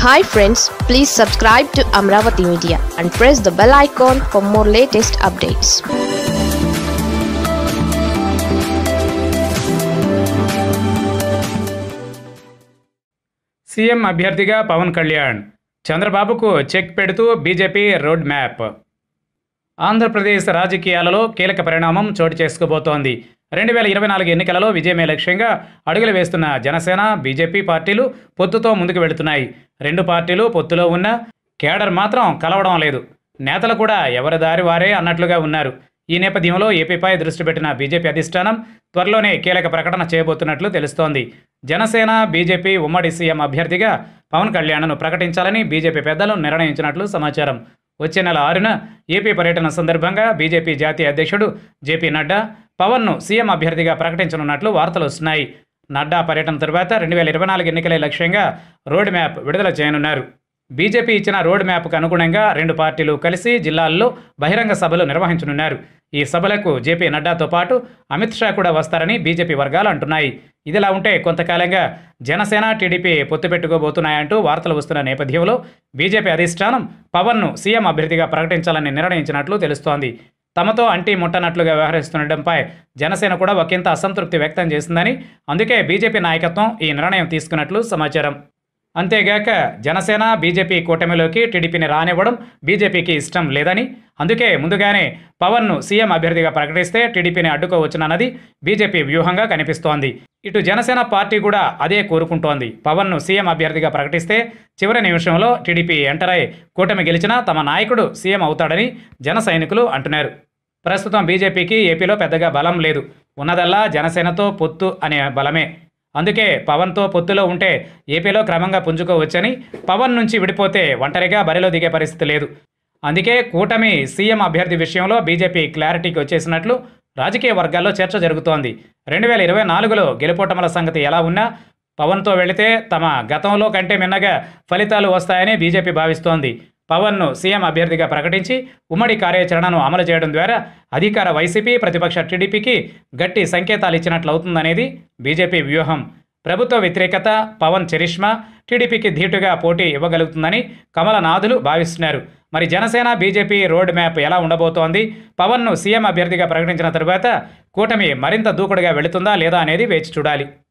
hi friends please subscribe to Amaravati media and press the bell icon for more latest updates CM అభ్యర్థిగా పవన్ కళ్యాణ్ చంద్రబాబుకు check పెడుతూ BJP road map Andhra Pradesh రాజకీయాలలో కీలక పరిణామం చోటు చేసుకోబోతోంది రెండు వేల ఇరవై నాలుగు ఎన్నికలలో విజయమే లక్ష్యంగా అడుగులు వేస్తున్న జనసేన బీజేపీ పార్టీలు పొత్తుతో ముందుకు వెళుతున్నాయి రెండు పార్టీలు పొత్తులో ఉన్న కేడర్ మాత్రం కలవడం లేదు నేతలు కూడా ఎవరి దారి వారే అన్నట్లుగా ఉన్నారు ఈ నేపథ్యంలో ఏపీపై దృష్టి పెట్టిన బీజేపీ అధిష్టానం త్వరలోనే కీలక ప్రకటన చేయబోతున్నట్లు తెలుస్తోంది జనసేన బీజేపీ ఉమ్మడి సీఎం అభ్యర్థిగా పవన్ కళ్యాణ్ను ప్రకటించాలని బీజేపీ పెద్దలు నిర్ణయించినట్లు సమాచారం వచ్చే నెల ఆరున ఏపీ పర్యటన సందర్భంగా బీజేపీ జాతీయ అధ్యక్షుడు జేపీ నడ్డా పవన్ను సీఎం అభ్యర్థిగా ప్రకటించనున్నట్లు వార్తలు వస్తున్నాయి నడ్డా పర్యటన తరువాత రెండు వేల ఇరవై నాలుగు ఎన్నికలే లక్ష్యంగా రోడ్ మ్యాప్ విడుదల చేయనున్నారు బీజేపీ ఇచ్చిన రోడ్ మ్యాప్కు అనుగుణంగా రెండు పార్టీలు కలిసి జిల్లాల్లో బహిరంగ సభలు నిర్వహించనున్నారు ఈ సభలకు జేపీ నడ్డాతో పాటు అమిత్ షా కూడా వస్తారని బీజేపీ వర్గాలు అంటున్నాయి ఇదిలా ఉంటే కొంతకాలంగా జనసేన టీడీపీ పొత్తు పెట్టుకోబోతున్నాయంటూ వార్తలు వస్తున్న నేపథ్యంలో బీజేపీ అధిష్టానం పవన్ను సీఎం అభ్యర్థిగా ప్రకటించాలని నిర్ణయించినట్లు తెలుస్తోంది తమతో అంటి ముట్టనట్లుగా వ్యవహరిస్తుండటంపై జనసేన కూడా ఒకంత అసంతృప్తి వ్యక్తం చేసిందని అందుకే బీజేపీ నాయకత్వం ఈ నిర్ణయం తీసుకున్నట్లు సమాచారం అంతేగాక జనసేన బీజేపీ కూటమిలోకి టీడీపీని రానివ్వడం బీజేపీకి ఇష్టం లేదని అందుకే ముందుగానే పవన్ను సీఎం అభ్యర్థిగా ప్రకటిస్తే టీడీపీని అడ్డుకోవచ్చునన్నది బీజేపీ వ్యూహంగా కనిపిస్తోంది ఇటు జనసేన పార్టీ కూడా అదే కోరుకుంటోంది పవన్ను సీఎం అభ్యర్థిగా ప్రకటిస్తే చివరి నిమిషంలో టీడీపీ ఎంటర్ అయి కూటమి గెలిచినా తమ నాయకుడు సీఎం అవుతాడని జన సైనికులు అంటున్నారు ప్రస్తుతం బీజేపీకి ఏపీలో పెద్దగా బలం లేదు ఉన్నదల్లా జనసేనతో పొత్తు అనే బలమే అందుకే పవన్తో పొత్తులో ఉంటే ఏపీలో క్రమంగా పుంజుకోవచ్చని పవన్ నుంచి విడిపోతే ఒంటరిగా బరిలో దిగే పరిస్థితి లేదు అందుకే కూటమి సీఎం అభ్యర్థి విషయంలో బీజేపీ క్లారిటీకి వచ్చేసినట్లు రాజకీయ వర్గాల్లో చర్చ జరుగుతోంది రెండు వేల ఇరవై నాలుగులో గెలుపోటముల సంగతి ఎలా ఉన్నా పవన్తో వెళితే తమ గతంలో కంటే మిన్నగా ఫలితాలు వస్తాయని బీజేపీ భావిస్తోంది పవన్ను సీఎం అభ్యర్థిగా ప్రకటించి ఉమ్మడి కార్యాచరణను అమలు చేయడం ద్వారా అధికార వైసీపీ ప్రతిపక్ష టీడీపీకి గట్టి సంకేతాలు ఇచ్చినట్లవుతుందనేది బీజేపీ వ్యూహం ప్రభుత్వ వ్యతిరేకత పవన్ చరిష్మా టీడీపీకి ధీటుగా పోటీ ఇవ్వగలుగుతుందని కమలనాథులు భావిస్తున్నారు మరి జనసేన బీజేపీ రోడ్ మ్యాప్ ఎలా ఉండబోతోంది పవన్ను సీఎం అభ్యర్థిగా ప్రకటించిన తరువాత కూటమి మరింత దూకుడుగా వెళుతుందా లేదా అనేది వేచి చూడాలి